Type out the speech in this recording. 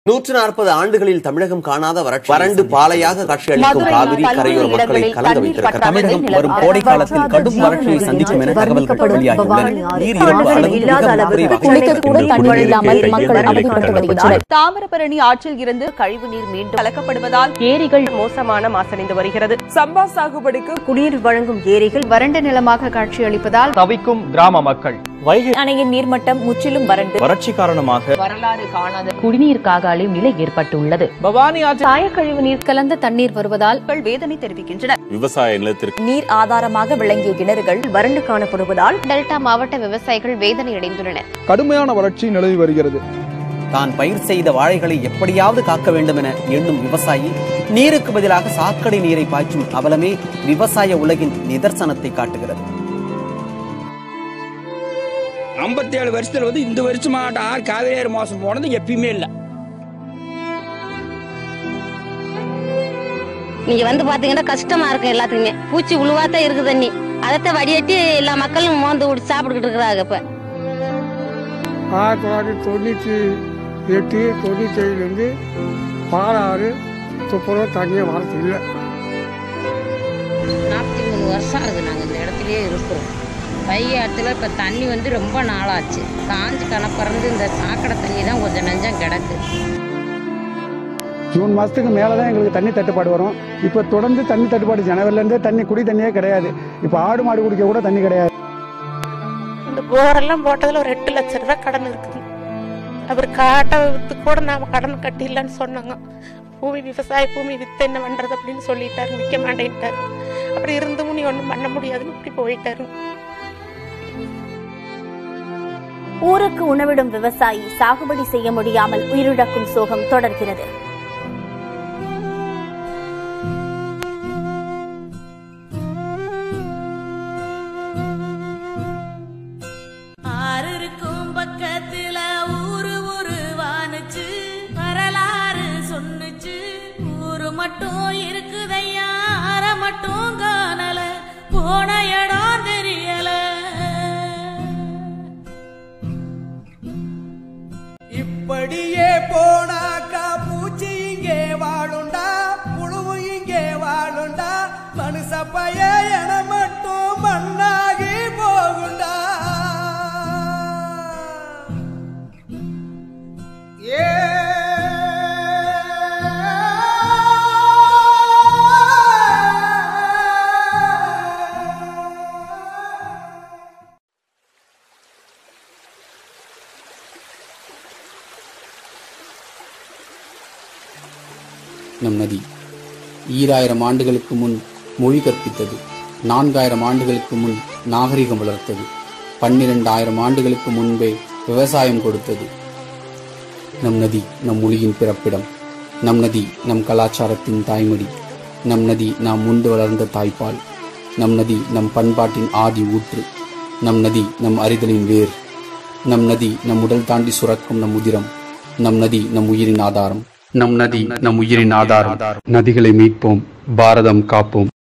நூற்று நாற்பது ஆண்டுகளில் தமிழகம் காணாத வறட்சி வறண்டு பாலையாக காட்சியளிக்கும் மதுரை காவிரி பல்வேறு கரையோர மக்களை இடங்களில் கலங்க தண்ணீர் வைத்திருக்கிறது பற்றாக்குறை தமிழகம் நிலவும். வரும் கோடை காலத்தில் கடும் வறட்சியை சந்திக்கும் என தகவல்கள் வெளியாகியுள்ளன நீர் இருப்பு அளவு இல்லாத மிகவும் அளவுக்கு குறைவாக குளிக்க கூட இருக்கின்றது. தண்ணீர் இல்லாமல் குடிநீர் மக்கள் தேக்கி அவதிப்பட்டு வைக்கப்பட்டுள்ளது. வருகின்றனர் தாமிரபரணி ஆற்றில் இருந்து கழிவு நீர் மீண்டும் கலக்கப்படுவதால் ஏரிகள் மோசமான மாசடைந்து வருகிறது சம்பா சாகுபடிக்கு குடிநீர் வழங்கும் ஏரிகள் வறண்ட நிலமாக காட்சியளிப்பதால் தவிக்கும் கிராம மக்கள் வைகை அணையின் நீர்மட்டம் முற்றிலும் வறண்டு வறட்சி காரணமாக வரலாறு காணாத குடிநீர் காகாலை நிலை ஏற்பட்டுள்ளது பவானி ஆற்றில் சாயக்கழிவு நீர் கலந்த தண்ணீர் வருவதால் மக்கள் வேதனை தெரிவிக்கின்றனர் விவசாய நிலத்திற்கு நீர் ஆதாரமாக விளங்கிய கிணறுகள் வறண்டு காணப்படுவதால் டெல்டா மாவட்ட விவசாயிகள் வேதனை அடைந்துள்ளனர் கடுமையான வறட்சி நிலவி வருகிறது தான் பயிர் செய்த வாழைகளை எப்படியாவது காக்க வேண்டும் என எண்ணும் விவசாயி நீருக்கு பதிலாக சாக்கடை நீரை பாய்ச்சும் அவலமே விவசாய உலகின் நிதர்சனத்தை காட்டுகிறது ஐம்பத்தி ஏழு வருஷத்துல வந்து இந்த வருஷமாட்ட ஆறு காவிரி மோசம் போனது எப்பயுமே இல்லை நீங்க வந்து பாத்தீங்கன்னா கஷ்டமா இருக்கும் எல்லாத்துக்குமே பூச்சி உழுவாத்தான் இருக்குது தண்ணி அதைத்தான் வடிகட்டி எல்லா மக்களும் மோந்து குடிச்சு சாப்பிட்டுக்கிட்டு இருக்கிறாங்க இப்ப ஆயிரத்தி தொள்ளாயிரத்தி தொண்ணூற்றி எட்டு தொண்ணூற்றி ஏழுலேருந்து பாலாறு துப்புரவு தண்ணியை வரது இல்லை நாற்பத்தி மூணு வருஷம் ஆகுது நாங்க இந்த இடத்துலயே இருக்கிறோம் வைகாத்துல இப்ப தண்ணி வந்து ரொம்ப நாளாச்சு காஞ்சு கணப்பறந்து இந்த சாக்கடை தண்ணி தான் கொஞ்சம் நஞ்சம் கிடக்கு ஜூன் மாதத்துக்கு மேலே தான் எங்களுக்கு தண்ணி தட்டுப்பாடு வரும் இப்போ தொடர்ந்து தண்ணி தட்டுப்பாடு ஜனவரிலேருந்தே தண்ணி குடி தண்ணியே கிடையாது இப்போ ஆடு மாடு குடிக்க கூட தண்ணி கிடையாது இந்த போரெல்லாம் போட்டதுல ஒரு எட்டு லட்சம் ரூபாய் கடன் இருக்குது அவர் காட்டை வித்து கூட நாம கடன் கட்டிடலன்னு சொன்னாங்க பூமி விவசாய பூமி வித்து என்ன பண்றது அப்படின்னு சொல்லிட்டாரு விற்க மாட்டேன்ட்டாரு அப்புறம் இருந்தும் நீ ஒன்றும் பண்ண முடியாதுன்னு இப்படி போயிட்டாரு ஊருக்கு உணவிடும் விவசாயி சாகுபடி செய்ய முடியாமல் உயிரிழக்கும் சோகம் தொடர்கிறது ஆறு இருக்கும் பக்கத்துல ஊரு ஊரு வானுச்சு வரலாறு சொன்னுச்சு ஊரு மட்டும் இருக்குதையா ஆற மட்டும் காணல போன இடம் தெரியல இப்படியே போனாக்கா பூச்சி இங்கே வாழுண்டா புழுவு இங்கே வாழுண்டா மனுஷ பய என மட்டும் மண்ணாகி போகுண்டா ஏ நம் நதி ஈராயிரம் ஆண்டுகளுக்கு முன் மொழி கற்பித்தது நான்காயிரம் ஆண்டுகளுக்கு முன் நாகரிகம் வளர்த்தது பன்னிரண்டாயிரம் ஆண்டுகளுக்கு முன்பே விவசாயம் கொடுத்தது நம் நதி நம் மொழியின் பிறப்பிடம் நம் நதி நம் கலாச்சாரத்தின் தாய்மொழி நம் நதி நாம் உண்டு வளர்ந்த தாய்ப்பால் நம் நதி நம் பண்பாட்டின் ஆதி ஊற்று நம் நதி நம் அறிதலின் வேர் நம் நதி நம் உடல் தாண்டி சுரக்கும் நம் உதிரம் நம் நதி நம் உயிரின் ஆதாரம் நம் நதி நம் உயிரின் ஆதாரம் நதிகளை மீட்போம் பாரதம் காப்போம்